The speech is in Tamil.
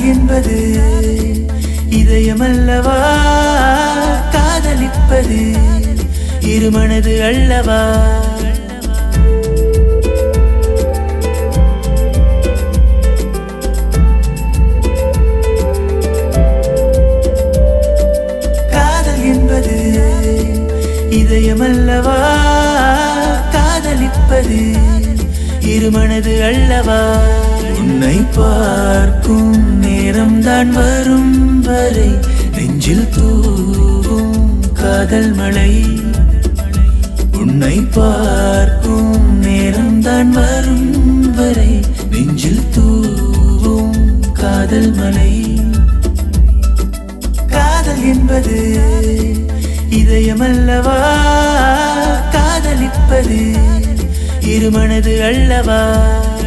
என்பது இதயமல்லவா காதலிப்பது இருமனது அல்லவா காதல் என்பது இதயமல்லவா காதலிப்பது இருமனது அல்லவா உன்னை பார்க்கும் நேரம் தான் வரும் வரை நெஞ்சில் தூவும் காதல் மழை உன்னை பார்க்கும் நேரம் தான் வரும் வரை நெஞ்சில் தூவும் காதல் மலை காதல் என்பது இதயமல்லவா காதலிப்பது இருமனது அல்லவா